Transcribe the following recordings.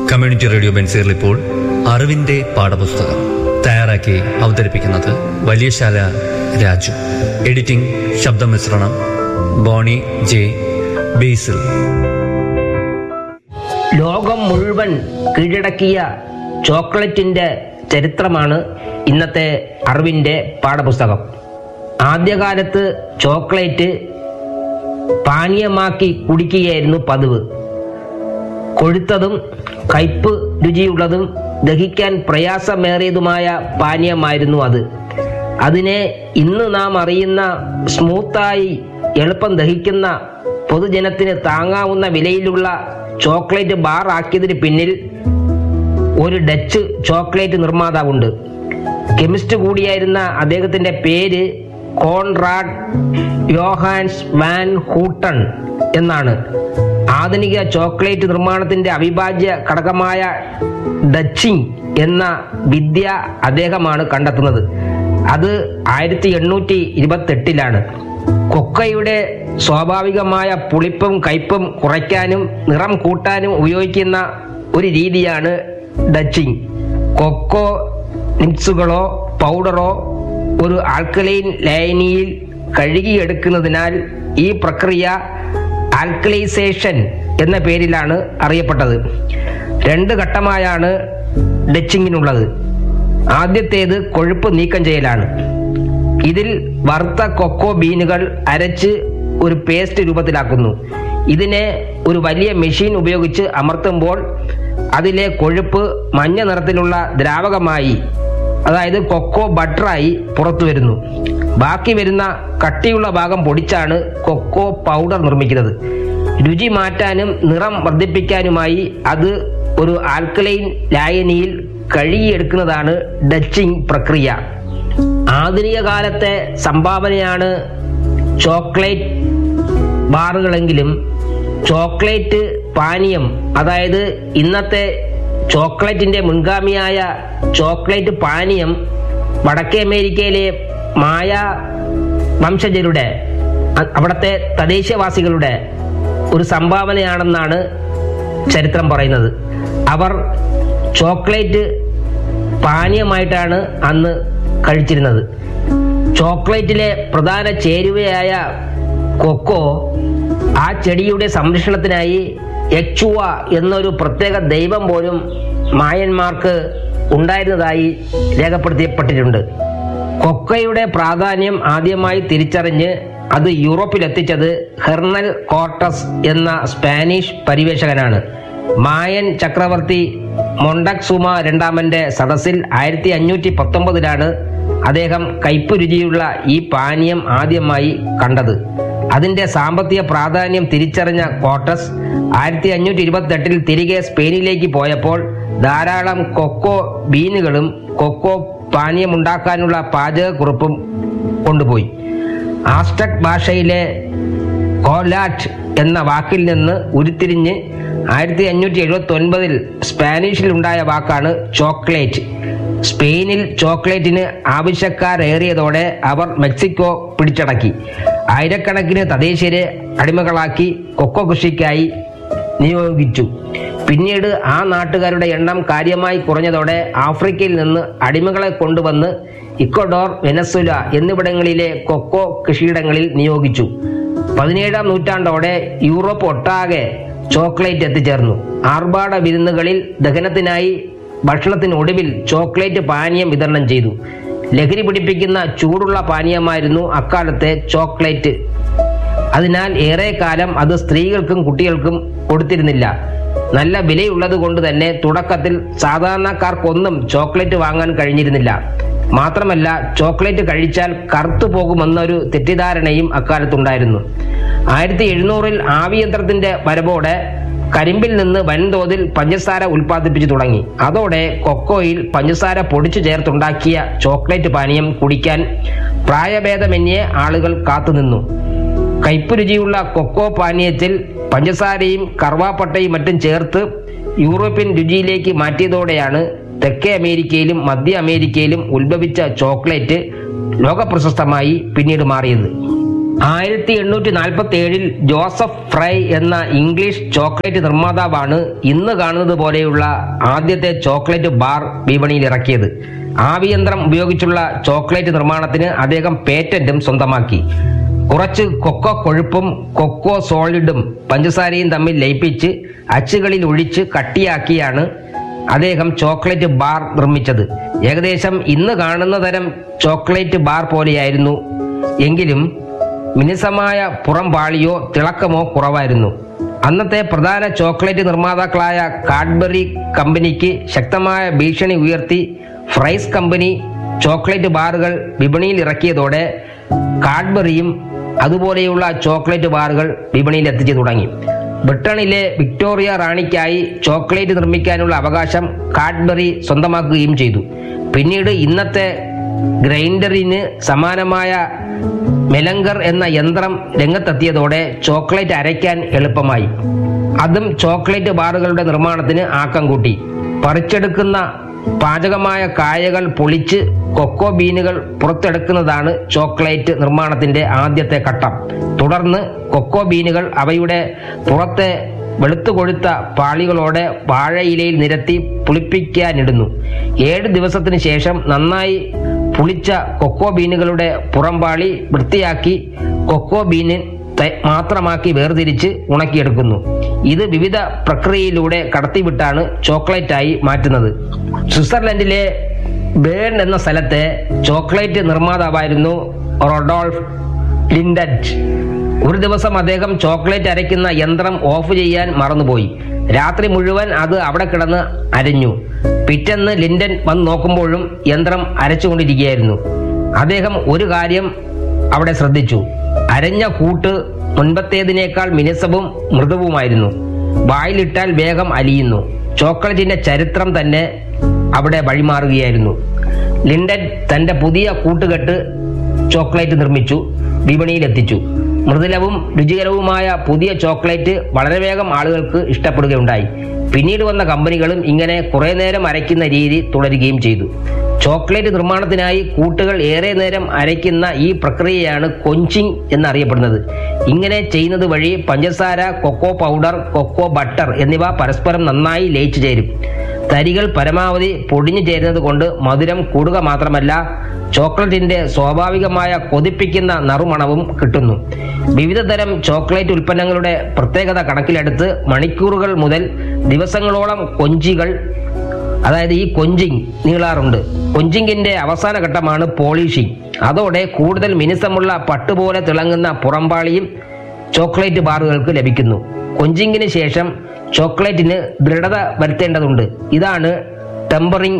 community radio ബെൻസീറിൽ ഇപ്പോൾ അറിവിന്റെ പാഠപുസ്തകം തയ്യാറാക്കി അവതരിപ്പിക്കുന്നത് വലിയശാല രാജു എഡിറ്റിംഗ് ശബ്ദമിശ്രണം ബോണി ജെ ബേസിൽ ലോകം മുഴുവൻ കീഴടക്കിയ ചോക്ലേറ്റിന്റെ ചരിത്രമാണ് ഇന്നത്തെ അറിവിന്റെ പാഠപുസ്തകം ആദ്യകാലത്ത് ചോക്ലേറ്റ് പാനീയമാക്കി കുടിക്കുകയായിരുന്നു പതിവ് കൊഴുത്തതും കയ്പ് രുചിയുള്ളതും ദഹിക്കാൻ പ്രയാസമേറിയതുമായ പാനീയമായിരുന്നു അത് അതിനെ ഇന്ന് നാം അറിയുന്ന സ്മൂത്തായി എളുപ്പം ദഹിക്കുന്ന പൊതുജനത്തിന് താങ്ങാവുന്ന വിലയിലുള്ള ചോക്ലേറ്റ് ബാർ ആക്കിയതിന് പിന്നിൽ ഒരു ഡച്ച് ചോക്ലേറ്റ് നിർമ്മാതാവുണ്ട് കെമിസ്റ്റ് കൂടിയായിരുന്ന അദ്ദേഹത്തിന്റെ പേര് കോൺറാഡ് യോഹാൻസ് വാൻ ഹൂട്ടൺ എന്നാണ് ആധുനിക ചോക്ലേറ്റ് നിർമ്മാണത്തിന്റെ അവിഭാജ്യ ഘടകമായ ഡച്ചിങ് എന്ന വിദ്യ അദ്ദേഹമാണ് കണ്ടെത്തുന്നത് അത് ആയിരത്തി എണ്ണൂറ്റി ഇരുപത്തെട്ടിലാണ് കൊക്കയുടെ സ്വാഭാവികമായ പുളിപ്പും കയ്പും കുറയ്ക്കാനും നിറം കൂട്ടാനും ഉപയോഗിക്കുന്ന ഒരു രീതിയാണ് ഡച്ചിങ് കൊക്കോ നിപ്സുകളോ പൗഡറോ ഒരു ആൽക്കലൈൻ ലായനിയിൽ കഴുകിയെടുക്കുന്നതിനാൽ ഈ പ്രക്രിയ ആൽക്കലൈസേഷൻ എന്ന പേരിലാണ് അറിയപ്പെട്ടത് രണ്ട് ഘട്ടമായാണ് ഡച്ചിങ്ങിനുള്ളത് ആദ്യത്തേത് കൊഴുപ്പ് നീക്കം ചെയ്യലാണ് ഇതിൽ വറുത്ത കൊക്കോ ബീനുകൾ അരച്ച് ഒരു പേസ്റ്റ് രൂപത്തിലാക്കുന്നു ഇതിനെ ഒരു വലിയ മെഷീൻ ഉപയോഗിച്ച് അമർത്തുമ്പോൾ അതിലെ കൊഴുപ്പ് മഞ്ഞ നിറത്തിലുള്ള ദ്രാവകമായി അതായത് കൊക്കോ ബട്ടറായി പുറത്തു വരുന്നു ബാക്കി വരുന്ന കട്ടിയുള്ള ഭാഗം പൊടിച്ചാണ് കൊക്കോ പൗഡർ നിർമ്മിക്കുന്നത് രുചി മാറ്റാനും നിറം വർദ്ധിപ്പിക്കാനുമായി അത് ഒരു ആൽക്കലൈൻ ലായനിയിൽ കഴുകിയെടുക്കുന്നതാണ് ഡച്ചിങ് പ്രക്രിയ ആധുനിക കാലത്തെ സംഭാവനയാണ് ചോക്ലേറ്റ് ബാറുകളെങ്കിലും ചോക്ലേറ്റ് പാനീയം അതായത് ഇന്നത്തെ ചോക്ലേറ്റിന്റെ മുൻഗാമിയായ ചോക്ലേറ്റ് പാനീയം വടക്കേ അമേരിക്കയിലെ മായ വംശജരുടെ അ- അവിടുത്തെ തദ്ദേശവാസികളുടെ ഒരു സംഭാവനയാണെന്നാണ് ചരിത്രം പറയുന്നത് അവർ ചോക്ലേറ്റ് പാനീയമായിട്ടാണ് അന്ന് കഴിച്ചിരുന്നത് ചോക്ലേറ്റിലെ പ്രധാന ചേരുവയായ കൊക്കോ ആ ചെടിയുടെ സംരക്ഷണത്തിനായി യക്ഷുവ എന്നൊരു പ്രത്യേക ദൈവം പോലും മായന്മാർക്ക് ഉണ്ടായിരുന്നതായി രേഖപ്പെടുത്തിയപ്പെട്ടിട്ടുണ്ട് കൊക്കയുടെ പ്രാധാന്യം ആദ്യമായി തിരിച്ചറിഞ്ഞ് അത് യൂറോപ്പിൽ എത്തിച്ചത് ഹെർണൽ കോർട്ടസ് എന്ന സ്പാനിഷ് പരിവേഷകനാണ് മായൻ ചക്രവർത്തി മൊണ്ടക്സുമ രണ്ടാമന്റെ സദസ്സിൽ ആയിരത്തി അഞ്ഞൂറ്റി പത്തൊമ്പതിലാണ് അദ്ദേഹം കയ്പ് രുചിയുള്ള ഈ പാനീയം ആദ്യമായി കണ്ടത് അതിന്റെ സാമ്പത്തിക പ്രാധാന്യം തിരിച്ചറിഞ്ഞ കോട്ടസ് ആയിരത്തി അഞ്ഞൂറ്റി ഇരുപത്തെട്ടിൽ തിരികെ സ്പെയിനിലേക്ക് പോയപ്പോൾ ധാരാളം കൊക്കോ ബീനുകളും കൊക്കോ പാനീയമുണ്ടാക്കാനുള്ള പാചകക്കുറിപ്പും കൊണ്ടുപോയി ആസ്റ്റക് ഭാഷയിലെ കോലാറ്റ് എന്ന വാക്കിൽ നിന്ന് ഉരുത്തിരിഞ്ഞ് ആയിരത്തി അഞ്ഞൂറ്റി എഴുപത്തി ഒൻപതിൽ സ്പാനിഷിൽ ഉണ്ടായ വാക്കാണ് ചോക്ലേറ്റ് സ്പെയിനിൽ ചോക്ലേറ്റിന് ആവശ്യക്കാരേറിയതോടെ അവർ മെക്സിക്കോ പിടിച്ചടക്കി ആയിരക്കണക്കിന് തദ്ദേശീയരെ അടിമകളാക്കി കൊക്കോ കൃഷിക്കായി നിയോഗിച്ചു പിന്നീട് ആ നാട്ടുകാരുടെ എണ്ണം കാര്യമായി കുറഞ്ഞതോടെ ആഫ്രിക്കയിൽ നിന്ന് അടിമകളെ കൊണ്ടുവന്ന് ഇക്വഡോർ വെനസുല എന്നിവിടങ്ങളിലെ കൊക്കോ കൃഷിയിടങ്ങളിൽ നിയോഗിച്ചു പതിനേഴാം നൂറ്റാണ്ടോടെ യൂറോപ്പ് ഒട്ടാകെ ചോക്ലേറ്റ് എത്തിച്ചേർന്നു ആർഭാട വിരുന്നുകളിൽ ദഹനത്തിനായി ഭക്ഷണത്തിനൊടുവിൽ ചോക്ലേറ്റ് പാനീയം വിതരണം ചെയ്തു ലഹരി പിടിപ്പിക്കുന്ന ചൂടുള്ള പാനീയമായിരുന്നു അക്കാലത്തെ ചോക്ലേറ്റ് അതിനാൽ ഏറെ കാലം അത് സ്ത്രീകൾക്കും കുട്ടികൾക്കും കൊടുത്തിരുന്നില്ല നല്ല വിലയുള്ളത് കൊണ്ട് തന്നെ തുടക്കത്തിൽ സാധാരണക്കാർക്കൊന്നും ചോക്ലേറ്റ് വാങ്ങാൻ കഴിഞ്ഞിരുന്നില്ല മാത്രമല്ല ചോക്ലേറ്റ് കഴിച്ചാൽ കറുത്തു പോകുമെന്നൊരു തെറ്റിദ്ധാരണയും അക്കാലത്തുണ്ടായിരുന്നു ആയിരത്തി എഴുന്നൂറിൽ ആവിയന്ത്രത്തിന്റെ വരവോടെ കരിമ്പിൽ നിന്ന് വൻതോതിൽ പഞ്ചസാര ഉൽപ്പാദിപ്പിച്ചു തുടങ്ങി അതോടെ കൊക്കോയിൽ പഞ്ചസാര പൊടിച്ചു ചേർത്തുണ്ടാക്കിയ ചോക്ലേറ്റ് പാനീയം കുടിക്കാൻ പ്രായഭേദമന്യേ ആളുകൾ കാത്തുനിന്നു കയ്പ് രുചിയുള്ള കൊക്കോ പാനീയത്തിൽ പഞ്ചസാരയും കറുവാപ്പട്ടയും മറ്റും ചേർത്ത് യൂറോപ്യൻ രുചിയിലേക്ക് മാറ്റിയതോടെയാണ് തെക്കേ അമേരിക്കയിലും മധ്യ അമേരിക്കയിലും ഉത്ഭവിച്ച ചോക്ലേറ്റ് ലോകപ്രശസ്തമായി പിന്നീട് മാറിയത് ആയിരത്തി എണ്ണൂറ്റി നാൽപ്പത്തി ഏഴിൽ ജോസഫ് ഫ്രൈ എന്ന ഇംഗ്ലീഷ് ചോക്ലേറ്റ് നിർമ്മാതാവാണ് ഇന്ന് കാണുന്നത് പോലെയുള്ള ആദ്യത്തെ ചോക്ലേറ്റ് ബാർ വിപണിയിൽ ഇറക്കിയത് ആവിയന്ത്രം ഉപയോഗിച്ചുള്ള ചോക്ലേറ്റ് നിർമ്മാണത്തിന് അദ്ദേഹം പേറ്റന്റും സ്വന്തമാക്കി കുറച്ച് കൊക്കോ കൊഴുപ്പും കൊക്കോ സോളിഡും പഞ്ചസാരയും തമ്മിൽ ലയിപ്പിച്ച് അച്ചുകളിൽ ഒഴിച്ച് കട്ടിയാക്കിയാണ് അദ്ദേഹം ചോക്ലേറ്റ് ബാർ നിർമ്മിച്ചത് ഏകദേശം ഇന്ന് കാണുന്ന തരം ചോക്ലേറ്റ് ബാർ പോലെയായിരുന്നു എങ്കിലും മിനുസമായ പുറം പാളിയോ തിളക്കമോ കുറവായിരുന്നു അന്നത്തെ പ്രധാന ചോക്ലേറ്റ് നിർമ്മാതാക്കളായ കാഡ്ബറി കമ്പനിക്ക് ശക്തമായ ഭീഷണി ഉയർത്തി ഫ്രൈസ് കമ്പനി ചോക്ലേറ്റ് ബാറുകൾ വിപണിയിൽ ഇറക്കിയതോടെ കാഡ്ബറിയും അതുപോലെയുള്ള ചോക്ലേറ്റ് ബാറുകൾ വിപണിയിൽ എത്തിച്ചു തുടങ്ങി ബ്രിട്ടനിലെ വിക്ടോറിയ റാണിക്കായി ചോക്ലേറ്റ് നിർമ്മിക്കാനുള്ള അവകാശം കാഡ്ബറി സ്വന്തമാക്കുകയും ചെയ്തു പിന്നീട് ഇന്നത്തെ ഗ്രൈൻഡറിന് സമാനമായ മെലങ്കർ എന്ന യന്ത്രം രംഗത്തെത്തിയതോടെ ചോക്ലേറ്റ് അരയ്ക്കാൻ എളുപ്പമായി അതും ചോക്ലേറ്റ് ബാറുകളുടെ നിർമ്മാണത്തിന് ആക്കം കൂട്ടി പറിച്ചെടുക്കുന്ന പാചകമായ കായകൾ പൊളിച്ച് കൊക്കോ ബീനുകൾ പുറത്തെടുക്കുന്നതാണ് ചോക്ലേറ്റ് നിർമ്മാണത്തിന്റെ ആദ്യത്തെ ഘട്ടം തുടർന്ന് കൊക്കോ ബീനുകൾ അവയുടെ പുറത്തെ വെളുത്തു കൊഴുത്ത പാളികളോടെ വാഴയിലയിൽ നിരത്തി പുളിപ്പിക്കാനിടുന്നു ഏഴ് ദിവസത്തിന് ശേഷം നന്നായി പുളിച്ച കൊക്കോ ബീനുകളുടെ പുറംപാളി വൃത്തിയാക്കി കൊക്കോ ബീന് ത- മാത്രമാക്കി വേർതിരിച്ച് ഉണക്കിയെടുക്കുന്നു ഇത് വിവിധ പ്രക്രിയയിലൂടെ കടത്തിവിട്ടാണ് ചോക്ലേറ്റായി മാറ്റുന്നത് സ്വിറ്റ്സർലൻഡിലെ ബേൺ എന്ന സ്ഥലത്തെ ചോക്ലേറ്റ് നിർമ്മാതാവായിരുന്നു റൊഡോൾഫ് ലിൻഡറ്റ് ഒരു ദിവസം അദ്ദേഹം ചോക്ലേറ്റ് അരയ്ക്കുന്ന യന്ത്രം ഓഫ് ചെയ്യാൻ മറന്നുപോയി രാത്രി മുഴുവൻ അത് അവിടെ കിടന്ന് അരഞ്ഞു പിറ്റേന്ന് ലിൻഡൻ വന്ന് നോക്കുമ്പോഴും യന്ത്രം അരച്ചുകൊണ്ടിരിക്കുകയായിരുന്നു അദ്ദേഹം ഒരു കാര്യം അവിടെ ശ്രദ്ധിച്ചു അരഞ്ഞ കൂട്ട് മുൻപത്തേതിനേക്കാൾ മിനുസവും മൃദുവുമായിരുന്നു വായിലിട്ടാൽ വേഗം അലിയുന്നു ചോക്ലേറ്റിന്റെ ചരിത്രം തന്നെ അവിടെ വഴിമാറുകയായിരുന്നു ലിൻഡൻ തന്റെ പുതിയ കൂട്ടുകെട്ട് ചോക്ലേറ്റ് നിർമ്മിച്ചു വിപണിയിൽ എത്തിച്ചു മൃദുലവും രുചികരവുമായ പുതിയ ചോക്ലേറ്റ് വളരെ വേഗം ആളുകൾക്ക് ഇഷ്ടപ്പെടുകയുണ്ടായി പിന്നീട് വന്ന കമ്പനികളും ഇങ്ങനെ കുറെ നേരം അരയ്ക്കുന്ന രീതി തുടരുകയും ചെയ്തു ചോക്ലേറ്റ് നിർമ്മാണത്തിനായി കൂട്ടുകൾ ഏറെ നേരം അരയ്ക്കുന്ന ഈ പ്രക്രിയയാണ് കൊഞ്ചിങ് എന്നറിയപ്പെടുന്നത് ഇങ്ങനെ ചെയ്യുന്നത് വഴി പഞ്ചസാര കൊക്കോ പൗഡർ കൊക്കോ ബട്ടർ എന്നിവ പരസ്പരം നന്നായി ലയിച്ചു ചേരും തരികൾ പരമാവധി പൊടിഞ്ഞു ചേരുന്നത് കൊണ്ട് മധുരം കൂടുക മാത്രമല്ല ചോക്ലേറ്റിന്റെ സ്വാഭാവികമായ കൊതിപ്പിക്കുന്ന നറുമണവും കിട്ടുന്നു വിവിധ തരം ചോക്ലേറ്റ് ഉൽപ്പന്നങ്ങളുടെ പ്രത്യേകത കണക്കിലെടുത്ത് മണിക്കൂറുകൾ മുതൽ ദിവസങ്ങളോളം കൊഞ്ചികൾ അതായത് ഈ കൊഞ്ചിങ് നീളാറുണ്ട് കൊഞ്ചിങ്ങിന്റെ അവസാന ഘട്ടമാണ് പോളിഷിംഗ് അതോടെ കൂടുതൽ മിനുസമുള്ള പട്ടുപോലെ തിളങ്ങുന്ന പുറംപാളിയും ചോക്ലേറ്റ് ബാറുകൾക്ക് ലഭിക്കുന്നു കൊഞ്ചിങ്ങിന് ശേഷം ചോക്ലേറ്റിന് ദൃഢത വരുത്തേണ്ടതുണ്ട് ഇതാണ് ടെമ്പറിംഗ്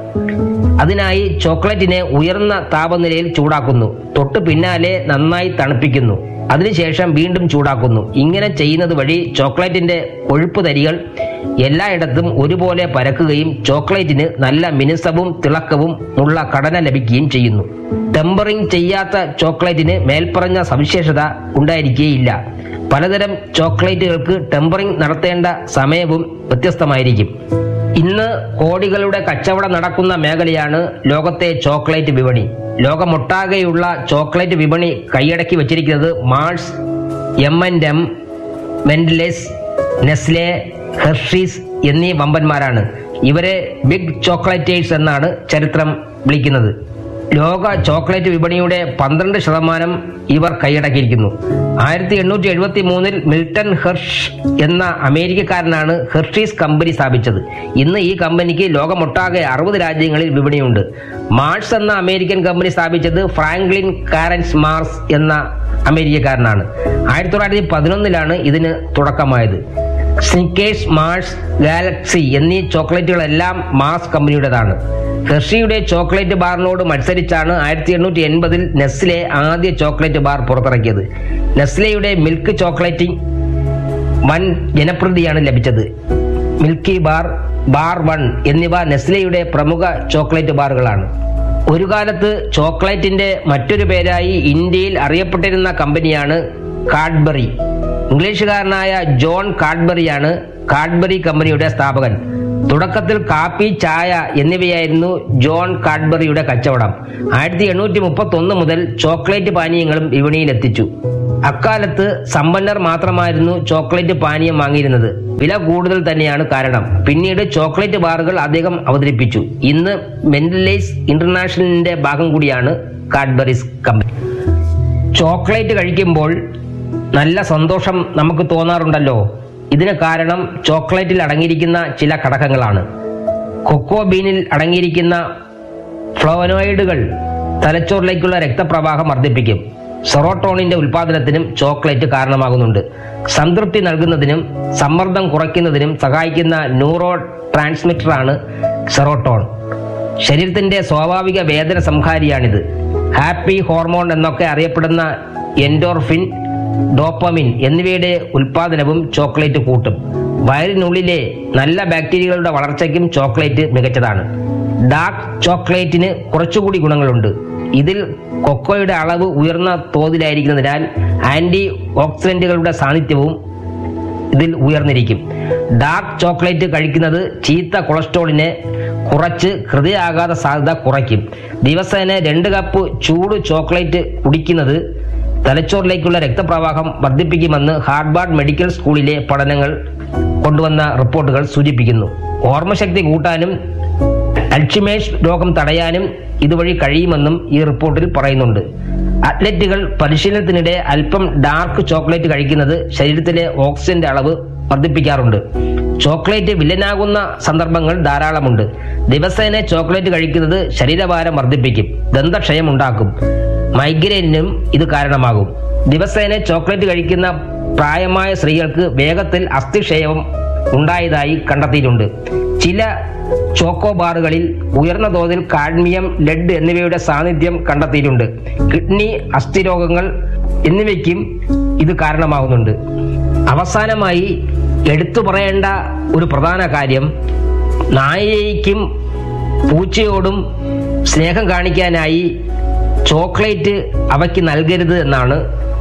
അതിനായി ചോക്ലേറ്റിനെ ഉയർന്ന താപനിലയിൽ ചൂടാക്കുന്നു തൊട്ടു പിന്നാലെ നന്നായി തണുപ്പിക്കുന്നു അതിനുശേഷം വീണ്ടും ചൂടാക്കുന്നു ഇങ്ങനെ ചെയ്യുന്നത് വഴി ചോക്ലേറ്റിന്റെ കൊഴുപ്പ് തരികൾ എല്ലായിടത്തും ഒരുപോലെ പരക്കുകയും ചോക്ലേറ്റിന് നല്ല മിനുസവും തിളക്കവും ഉള്ള ഘടന ലഭിക്കുകയും ചെയ്യുന്നു ടെമ്പറിംഗ് ചെയ്യാത്ത ചോക്ലേറ്റിന് മേൽപ്പറഞ്ഞ സവിശേഷത ഉണ്ടായിരിക്കുകയില്ല പലതരം ചോക്ലേറ്റുകൾക്ക് ടെമ്പറിംഗ് നടത്തേണ്ട സമയവും വ്യത്യസ്തമായിരിക്കും ഇന്ന് കോടികളുടെ കച്ചവടം നടക്കുന്ന മേഖലയാണ് ലോകത്തെ ചോക്ലേറ്റ് വിപണി ലോകമൊട്ടാകെയുള്ള ചോക്ലേറ്റ് വിപണി കൈയടക്കി വച്ചിരിക്കുന്നത് Mars M and M Mondelez Nestle Hershey's എന്നീ വമ്പന്മാരാണ് ഇവരെ ബിഗ് ചോക്ലേറ്റേഴ്സ് എന്നാണ് ചരിത്രം വിളിക്കുന്നത് ലോക ചോക്ലേറ്റ് വിപണിയുടെ പന്ത്രണ്ട് ശതമാനം ഇവർ കൈയടക്കിയിരിക്കുന്നു ആയിരത്തി എണ്ണൂറ്റി എഴുപത്തി മൂന്നിൽ മിൽട്ടൺ ഹെർഷ് എന്ന അമേരിക്കക്കാരനാണ് ഹെർഷീസ് കമ്പനി സ്ഥാപിച്ചത് ഇന്ന് ഈ കമ്പനിക്ക് ലോകമൊട്ടാകെ അറുപത് രാജ്യങ്ങളിൽ വിപണിയുണ്ട് മാർസ് എന്ന അമേരിക്കൻ കമ്പനി സ്ഥാപിച്ചത് ഫ്രാങ്ക്ലിൻ കാരൻസ് മാർസ് എന്ന അമേരിക്കക്കാരനാണ് ആയിരത്തി തൊള്ളായിരത്തി പതിനൊന്നിലാണ് ഇതിന് തുടക്കമായത് സ്നിക്കേഴ്സ് മാർസ് ഗാലക്സി എന്നീ ചോക്ലേറ്റുകളെല്ലാം മാസ് കമ്പനിയുടേതാണ് ഹെർഷിയുടെ ചോക്ലേറ്റ് ബാറിനോട് മത്സരിച്ചാണ് ആയിരത്തി എണ്ണൂറ്റി എൺപതിൽ നെസ്ലെ ആദ്യ ചോക്ലേറ്റ് ബാർ പുറത്തിറക്കിയത് നെസ്ലെയുടെ മിൽക്ക് ചോക്ലേറ്റിംഗ് വൻ ജനപ്രീതിയാണ് ലഭിച്ചത് മിൽക്കി ബാർ ബാർ വൺ എന്നിവ നെസ്ലെയുടെ പ്രമുഖ ചോക്ലേറ്റ് ബാറുകളാണ് ഒരു കാലത്ത് ചോക്ലേറ്റിന്റെ മറ്റൊരു പേരായി ഇന്ത്യയിൽ അറിയപ്പെട്ടിരുന്ന കമ്പനിയാണ് കാഡ്ബറി ഇംഗ്ലീഷുകാരനായ ജോൺ കാഡ്ബറിയാണ് കാഡ്ബറി കമ്പനിയുടെ സ്ഥാപകൻ തുടക്കത്തിൽ കാപ്പി ചായ എന്നിവയായിരുന്നു ജോൺ കാഡ്ബറിയുടെ കച്ചവടം ആയിരത്തി എണ്ണൂറ്റി മുപ്പത്തി ഒന്ന് മുതൽ ചോക്ലേറ്റ് പാനീയങ്ങളും വിപണിയിലെത്തിച്ചു അക്കാലത്ത് സമ്പന്നർ മാത്രമായിരുന്നു ചോക്ലേറ്റ് പാനീയം വാങ്ങിയിരുന്നത് വില കൂടുതൽ തന്നെയാണ് കാരണം പിന്നീട് ചോക്ലേറ്റ് ബാറുകൾ അദ്ദേഹം അവതരിപ്പിച്ചു ഇന്ന് മെന്റലൈസ് ഇന്റർനാഷണലിന്റെ ഭാഗം കൂടിയാണ് കാഡ്ബറീസ് കമ്പനി ചോക്ലേറ്റ് കഴിക്കുമ്പോൾ നല്ല സന്തോഷം നമുക്ക് തോന്നാറുണ്ടല്ലോ ഇതിന് കാരണം ചോക്ലേറ്റിൽ അടങ്ങിയിരിക്കുന്ന ചില ഘടകങ്ങളാണ് കൊക്കോ ബീനിൽ അടങ്ങിയിരിക്കുന്ന ഫ്ലോവനോയിഡുകൾ തലച്ചോറിലേക്കുള്ള രക്തപ്രവാഹം വർദ്ധിപ്പിക്കും സെറോട്ടോണിന്റെ ഉൽപാദനത്തിനും ചോക്ലേറ്റ് കാരണമാകുന്നുണ്ട് സംതൃപ്തി നൽകുന്നതിനും സമ്മർദ്ദം കുറയ്ക്കുന്നതിനും സഹായിക്കുന്ന ന്യൂറോ ട്രാൻസ്മിറ്ററാണ് സെറോട്ടോൺ ശരീരത്തിന്റെ സ്വാഭാവിക വേദന സംഹാരിയാണിത് ഹാപ്പി ഹോർമോൺ എന്നൊക്കെ അറിയപ്പെടുന്ന എൻഡോർഫിൻ ഡോപ്പമിൻ എന്നിവയുടെ ഉൽപാദനവും ചോക്ലേറ്റ് കൂട്ടും വയറിനുള്ളിലെ നല്ല ബാക്ടീരിയകളുടെ വളർച്ചയ്ക്കും ചോക്ലേറ്റ് മികച്ചതാണ് ഡാർക്ക് ചോക്ലേറ്റിന് കുറച്ചുകൂടി ഗുണങ്ങളുണ്ട് ഇതിൽ കൊക്കോയുടെ അളവ് ഉയർന്ന തോതിലായിരിക്കുന്നതിനാൽ ആന്റി ഓക്സിഡന്റുകളുടെ സാന്നിധ്യവും ഇതിൽ ഉയർന്നിരിക്കും ഡാർക്ക് ചോക്ലേറ്റ് കഴിക്കുന്നത് ചീത്ത കൊളസ്ട്രോളിനെ കുറച്ച് ഹൃദയാഘാത സാധ്യത കുറയ്ക്കും ദിവസേന രണ്ട് കപ്പ് ചൂട് ചോക്ലേറ്റ് കുടിക്കുന്നത് തലച്ചോറിലേക്കുള്ള രക്തപ്രവാഹം വർദ്ധിപ്പിക്കുമെന്ന് ഹാർവാർഡ് മെഡിക്കൽ സ്കൂളിലെ പഠനങ്ങൾ കൊണ്ടുവന്ന റിപ്പോർട്ടുകൾ സൂചിപ്പിക്കുന്നു ഓർമ്മശക്തി കൂട്ടാനും അൽഷിമേഷ് രോഗം തടയാനും ഇതുവഴി കഴിയുമെന്നും ഈ റിപ്പോർട്ടിൽ പറയുന്നുണ്ട് അത്ലറ്റുകൾ പരിശീലനത്തിനിടെ അല്പം ഡാർക്ക് ചോക്ലേറ്റ് കഴിക്കുന്നത് ശരീരത്തിലെ ഓക്സിജന്റെ അളവ് വർദ്ധിപ്പിക്കാറുണ്ട് ചോക്ലേറ്റ് വില്ലനാകുന്ന സന്ദർഭങ്ങൾ ധാരാളമുണ്ട് ദിവസേന ചോക്ലേറ്റ് കഴിക്കുന്നത് ശരീരഭാരം വർദ്ധിപ്പിക്കും ദന്തക്ഷയം ഉണ്ടാക്കും മൈഗ്രെയിനും ഇത് കാരണമാകും ദിവസേന ചോക്ലേറ്റ് കഴിക്കുന്ന പ്രായമായ സ്ത്രീകൾക്ക് വേഗത്തിൽ അസ്ഥിക്ഷയം ഉണ്ടായതായി കണ്ടെത്തിയിട്ടുണ്ട് ചില ചോക്കോ ബാറുകളിൽ ഉയർന്ന തോതിൽ കാഡ്മിയം ലെഡ് എന്നിവയുടെ സാന്നിധ്യം കണ്ടെത്തിയിട്ടുണ്ട് കിഡ്നി അസ്ഥിരോഗങ്ങൾ എന്നിവയ്ക്കും ഇത് കാരണമാകുന്നുണ്ട് അവസാനമായി എടുത്തു പറയേണ്ട ഒരു പ്രധാന കാര്യം നായയ്ക്കും പൂച്ചയോടും സ്നേഹം കാണിക്കാനായി ചോക്ലേറ്റ് അവയ്ക്ക് നൽകരുത് എന്നാണ്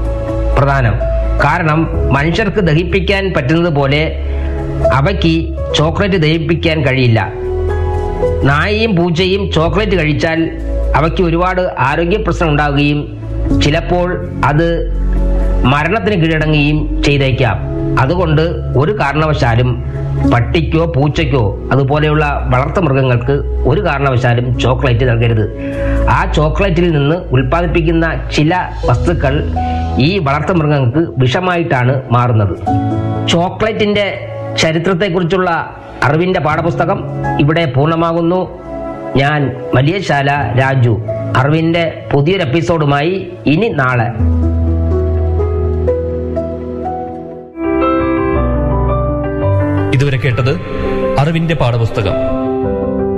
പ്രധാനം കാരണം മനുഷ്യർക്ക് ദഹിപ്പിക്കാൻ പറ്റുന്നത് പോലെ അവയ്ക്ക് ചോക്ലേറ്റ് ദഹിപ്പിക്കാൻ കഴിയില്ല നായയും പൂച്ചയും ചോക്ലേറ്റ് കഴിച്ചാൽ അവയ്ക്ക് ഒരുപാട് ആരോഗ്യ പ്രശ്നം ഉണ്ടാവുകയും ചിലപ്പോൾ അത് മരണത്തിന് കീഴടങ്ങുകയും ചെയ്തേക്കാം അതുകൊണ്ട് ഒരു കാരണവശാലും പട്ടിക്കോ പൂച്ചയ്ക്കോ അതുപോലെയുള്ള വളർത്തു മൃഗങ്ങൾക്ക് ഒരു കാരണവശാലും ചോക്ലേറ്റ് നൽകരുത് ആ ചോക്ലേറ്റിൽ നിന്ന് ഉൽപ്പാദിപ്പിക്കുന്ന ചില വസ്തുക്കൾ ഈ വളർത്തു മൃഗങ്ങൾക്ക് വിഷമായിട്ടാണ് മാറുന്നത് ചോക്ലേറ്റിന്റെ ചരിത്രത്തെക്കുറിച്ചുള്ള അറിവിന്റെ പാഠപുസ്തകം ഇവിടെ പൂർണ്ണമാകുന്നു ഞാൻ വലിയശാല രാജു അറിവിന്റെ പുതിയൊരു എപ്പിസോഡുമായി ഇനി നാളെ ഇതുവരെ കേട്ടത് അറിവിന്റെ പാഠപുസ്തകം